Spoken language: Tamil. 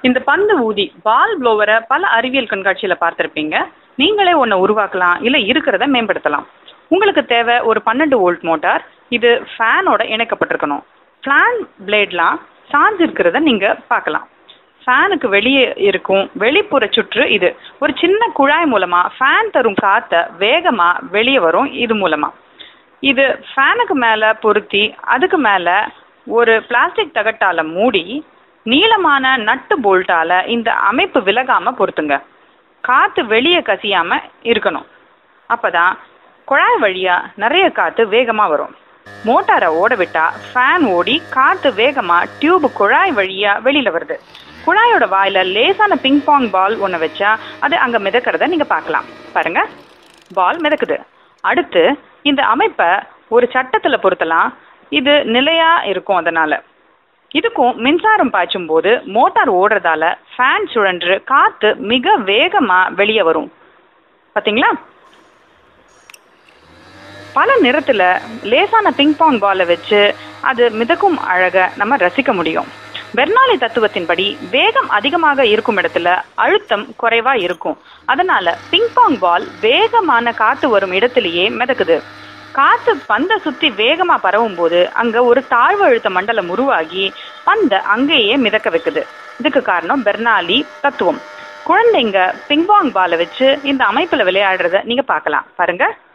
இந்த பந்து ஊதி பால் ப்ளோவரை பல அறிவியல் கண்காட்சியில பார்த்திருப்பீங்க நீங்களே ஒன்றை உருவாக்கலாம் இல்ல இருக்கிறத மேம்படுத்தலாம் உங்களுக்கு தேவை ஒரு பன்னெண்டு வோல்ட் மோட்டார் இது ஃபேனோட இணைக்கப்பட்டிருக்கணும் ஃபேன் பிளேட்லாம் சார்ஜ் இருக்கிறத நீங்க பார்க்கலாம் ஃபேனுக்கு வெளியே இருக்கும் வெளிப்புற சுற்று இது ஒரு சின்ன குழாய் மூலமா ஃபேன் தரும் காத்த வேகமா வெளியே வரும் இது மூலமா இது ஃபேனுக்கு மேல பொருத்தி அதுக்கு மேல ஒரு பிளாஸ்டிக் தகட்டால மூடி நீளமான நட்டு போல்ட்டால இந்த அமைப்பு விலகாம பொருத்துங்க காத்து வெளியே கசியாம இருக்கணும் அப்பதான் குழாய் வழியா நிறைய காத்து வேகமா வரும் மோட்டாரை ஓட விட்டா ஃபேன் ஓடி காத்து வேகமா டியூப் குழாய் வழியா வெளியில வருது குழாயோட வாயில லேசான பிங் பாங் பால் ஒன்று வச்சா அது அங்க மிதக்கிறத நீங்க பார்க்கலாம் பாருங்க பால் மிதக்குது அடுத்து இந்த அமைப்பை ஒரு சட்டத்துல பொருத்தலாம் இது நிலையா இருக்கும் அதனால இதுக்கும் மின்சாரம் பாய்ச்சும் போது மோட்டார் ஓடுறதால ஃபேன் சுழன்று காத்து மிக வேகமா வெளியே வரும் பாத்தீங்களா பல நிறத்துல லேசான பிங் பாங் பாலை வச்சு அது மிதக்கும் அழக நம்ம ரசிக்க முடியும் பெர்னாலி தத்துவத்தின்படி வேகம் அதிகமாக இருக்கும் இடத்துல அழுத்தம் குறைவா இருக்கும் அதனால பிங் பாங் பால் வேகமான காத்து வரும் இடத்திலேயே மிதக்குது காத்து பந்தை சுத்தி வேகமா பரவும் போது அங்க ஒரு தாழ்வு அழுத்த மண்டலம் உருவாகி பந்தை அங்கேயே மிதக்க வைக்குது இதுக்கு காரணம் பெர்னாலி தத்துவம் குழந்தைங்க பிங்பாங் பாலை வச்சு இந்த அமைப்புல விளையாடுறத நீங்க பார்க்கலாம் பாருங்க